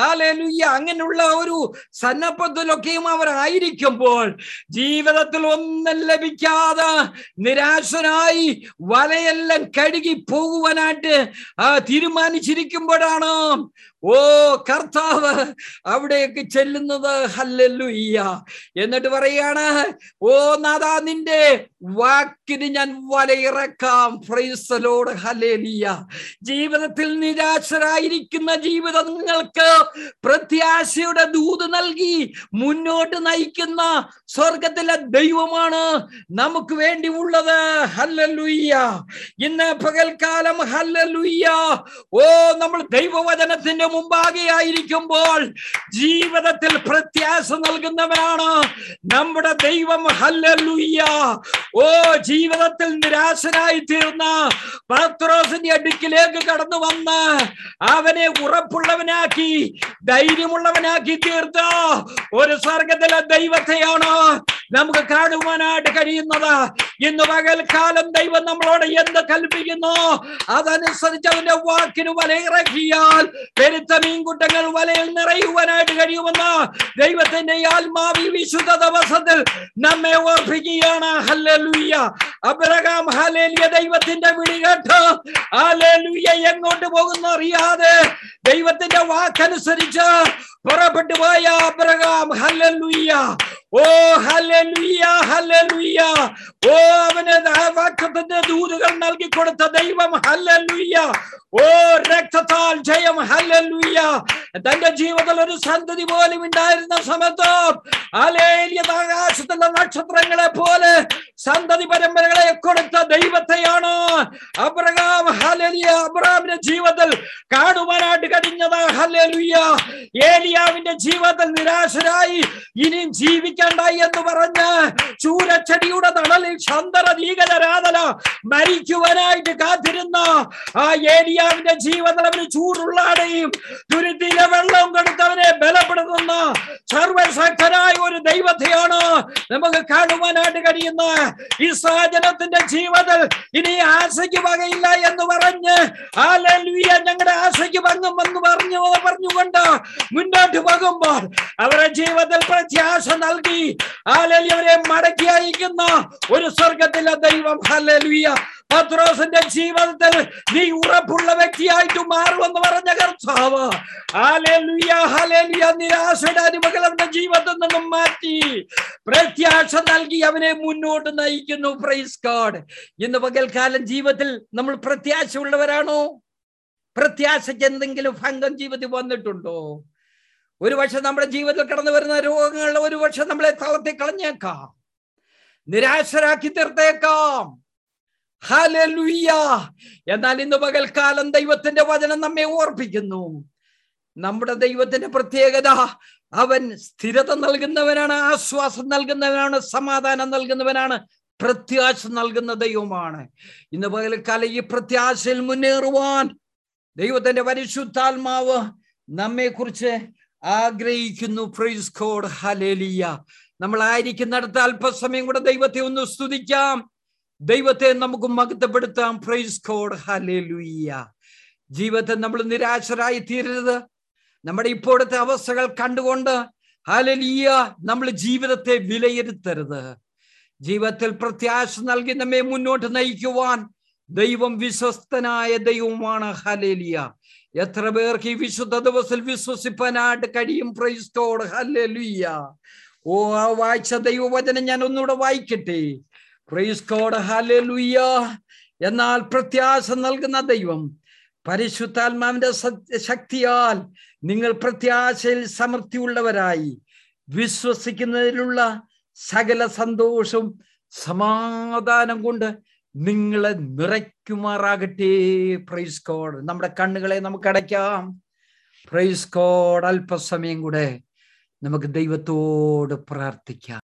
ഹാലേലുയ്യ അങ്ങനെയുള്ള ഒരു സന്നദ്ധത്തിലൊക്കെയും അവരായിരിക്കുമ്പോൾ ജീവിതത്തിൽ ഒന്നും ലഭിക്കാതെ നിരാശനായി വലയെല്ലാം കഴുകി പോകുവാനായിട്ട് ആ തീരുമാനിച്ചിരിക്കുമ്പോഴാണ് ഓ കർത്താവ് അവിടേക്ക് ചെല്ലുന്നത് ഹല്ലുയ്യ എന്നിട്ട് പറയാണ് ഓ നാദാ നിന്റെ വാക്കിന് ഞാൻ വലയിറക്കാം ഫ്രൈസലോട് ഹലേലിയ ജീവിതത്തിൽ നിരാശരായിരിക്കുന്ന ജീവിതങ്ങൾക്ക് പ്രത്യാശയുടെ ദൂത് നൽകി മുന്നോട്ട് നയിക്കുന്ന സ്വർഗത്തിലെ ദൈവമാണ് നമുക്ക് വേണ്ടി ഉള്ളത് ഹല്ലലുയ്യ ഇന്ന് പകൽക്കാലം ഹല്ലലുയ്യ ഓ നമ്മൾ ദൈവവചനത്തിന്റെ മുമ്പാകെ ആയിരിക്കുമ്പോൾ ജീവിതത്തിൽ പ്രത്യാശ നൽകുന്നവനാണ് നമ്മുടെ ദൈവം ഹല്ലലുയ്യ ഓ ജീവിതത്തിൽ നിരാശനായി തീർന്ന പത്രോസിന്റെ അടുക്കിലേക്ക് കടന്നു വന്ന് അവനെ ഉറപ്പുള്ളവനാക്കി ധൈര്യമുള്ളവനാക്കി തീർത്ത ഒരു സ്വർഗത്തിലെ ദൈവത്തെയാണ് നമുക്ക് കാണുവാനായിട്ട് കഴിയുന്നത് ഇന്ന് പകൽക്കാലം ദൈവം നമ്മളോട് എന്ത് കൽപ്പിക്കുന്നു അതനുസരിച്ച് അവന്റെ വാക്കിന് വലയിറക്കിയാൽ പെരുത്ത മീൻകുട്ടങ്ങൾ വലയിൽ നിറയുവാനായിട്ട് കഴിയുമെന്ന് ദൈവത്തിന്റെ ആത്മാവി വിശുദ്ധ ദിവസത്തിൽ നമ്മെ ഓർപ്പിക്കുകയാണ് ഹല്ലേലൂയ അബ്രഹാം ഹലേലിയ ദൈവത്തിന്റെ വിളി കേട്ട് ഹല്ലേലൂയ എങ്ങോട്ട് പോകുന്ന അറിയാതെ ദൈവത്തിന്റെ വാക്കനുസരിച്ച് പുറപ്പെട്ടു പോയ Abraham hallelujah oh hallelujah hallelujah oh അവന് വാക്യത്തിന്റെ ദൂതുകൾ നൽകി കൊടുത്ത ദൈവം ഹല്ലേലൂയ ഓ രക്തത്താൽ ജയം ഹല്ലേലൂയ തന്റെ ജീവിതത്തിൽ ഒരു സന്തതി പോലും ഉണ്ടായിരുന്ന സമയത്ത് അലേലിയത് ആകാശത്തുള്ള നക്ഷത്രങ്ങളെ പോലെ സന്തതി പരമ്പരകളെ കൊടുത്ത ദൈവത്തെയാണ് അബ്രഹാം ഹലലിയ അബ്രഹാമിന്റെ ജീവിതത്തിൽ കാണുവാനായിട്ട് കഴിഞ്ഞത് ഹലലുയ്യ ഏലിയാവിന്റെ ജീവിതത്തിൽ നിരാശരായി ഇനിയും ജീവിക്കണ്ടായി എന്ന് പറഞ്ഞ് ചൂരച്ചെടിയുടെ തണലിൽ ചന്ദ്ര ദീകരാധന മരിക്കുവാനായിട്ട് കാത്തിരുന്ന ആ ഏലിയാവിന്റെ ജീവിതത്തിൽ അവന് ചൂടുള്ളാടെയും തുരുത്തിയിലെ വെള്ളം കൊടുത്തവനെ ബലപ്പെടുത്തുന്ന സർവശക്തനായ ഒരു ദൈവത്തെയാണ് നമുക്ക് കാണുവാനായിട്ട് കഴിയുന്ന ഈ സാജനത്തിന്റെ ജീവിതത്തിൽ ഇനി ആശയ്ക്ക് വകയില്ല എന്ന് പറഞ്ഞ് ആലലുയ ഞങ്ങളുടെ ആശയ്ക്ക് ഭംഗമെന്ന് പറഞ്ഞു പറഞ്ഞുകൊണ്ട് മുന്നോട്ട് പോകുമ്പോൾ അവരുടെ ജീവിതത്തിൽ പ്രത്യാശ നൽകി ആലലി അവരെ മടക്കി അയക്കുന്ന ഒരു സ്വർഗത്തിലെ ദൈവം ഹലലുയ പത്രോസിന്റെ ജീവിതത്തിൽ നീ ഉറപ്പുള്ള വ്യക്തിയായിട്ട് മാറുമെന്ന് പറഞ്ഞ കർത്താവ് ഹാലേലുയ ഹാലേലുയ നിരാശയുടെ അനുമകൾ അവന്റെ ജീവിതത്തിൽ നിന്നും മാറ്റി പ്രത്യാശ നൽകി അവനെ മുന്നോട്ട് നയിക്കുന്നു പ്രൈസ് ഗോഡ് ഇന്ന് പകൽക്കാലം ജീവിതത്തിൽ നമ്മൾ പ്രത്യാശയുള്ളവരാണോ പ്രത്യാശയ്ക്ക് എന്തെങ്കിലും ഭംഗം ജീവിതത്തിൽ വന്നിട്ടുണ്ടോ ഒരു പക്ഷെ നമ്മുടെ ജീവിതത്തിൽ കടന്നു വരുന്ന രോഗങ്ങൾ ഒരു പക്ഷെ നമ്മളെ തളർത്തി കളഞ്ഞേക്കാം നിരാശരാക്കി തീർത്തേക്കാം ഹലലുയ്യ എന്നാൽ ഇന്ന് പകൽക്കാലം ദൈവത്തിന്റെ വചനം നമ്മെ ഓർപ്പിക്കുന്നു നമ്മുടെ ദൈവത്തിന്റെ പ്രത്യേകത അവൻ സ്ഥിരത നൽകുന്നവനാണ് ആശ്വാസം നൽകുന്നവനാണ് സമാധാനം നൽകുന്നവനാണ് പ്രത്യാശ നൽകുന്ന ദൈവമാണ് ഇന്ന് പകൽക്കാലം ഈ പ്രത്യാശയിൽ മുന്നേറുവാൻ ദൈവത്തിന്റെ പരിശുദ്ധാത്മാവ് നമ്മെ കുറിച്ച് ആഗ്രഹിക്കുന്നു പ്രൈസ് കോഡ് ഹലേലിയ നമ്മളായിരിക്കുന്നിടത്ത് അല്പസമയം കൂടെ ദൈവത്തെ ഒന്ന് സ്തുതിക്കാം ദൈവത്തെ നമുക്ക് മഹത്വപ്പെടുത്താം പ്രൈസ് കോഡ് ഹലേലുയ്യ ജീവിതത്തെ നമ്മൾ നിരാശരായി തീരരുത് നമ്മുടെ ഇപ്പോഴത്തെ അവസ്ഥകൾ കണ്ടുകൊണ്ട് ഹലലിയ നമ്മൾ ജീവിതത്തെ വിലയിരുത്തരുത് ജീവിതത്തിൽ പ്രത്യാശ നൽകി നമ്മെ മുന്നോട്ട് നയിക്കുവാൻ ദൈവം വിശ്വസ്തനായ ദൈവമാണ് ഹലേലിയ എത്ര പേർക്ക് ഈ വിശുദ്ധ ദിവസത്തിൽ വിശ്വസിപ്പാനായിട്ട് കഴിയും പ്രൈസ് കോഡ് ഹലേലുയ്യ ഓ ആ വായിച്ച ദൈവവചനം ഞാൻ ഒന്നുകൂടെ വായിക്കട്ടെ പ്രൈസ് കോഡ് ഹലേലുയ്യ എന്നാൽ പ്രത്യാശ നൽകുന്ന ദൈവം പരിശുദ്ധാത്മാവിന്റെ ശക്തിയാൽ നിങ്ങൾ പ്രത്യാശയിൽ സമൃദ്ധിയുള്ളവരായി വിശ്വസിക്കുന്നതിലുള്ള സകല സന്തോഷവും സമാധാനം കൊണ്ട് നിങ്ങളെ നിറയ്ക്കുമാറാകട്ടെ പ്രൈസ് കോഡ് നമ്മുടെ കണ്ണുകളെ നമുക്ക് അടയ്ക്കാം പ്രൈസ് കോഡ് അല്പസമയം കൂടെ നമുക്ക് ദൈവത്തോട് പ്രാർത്ഥിക്കാം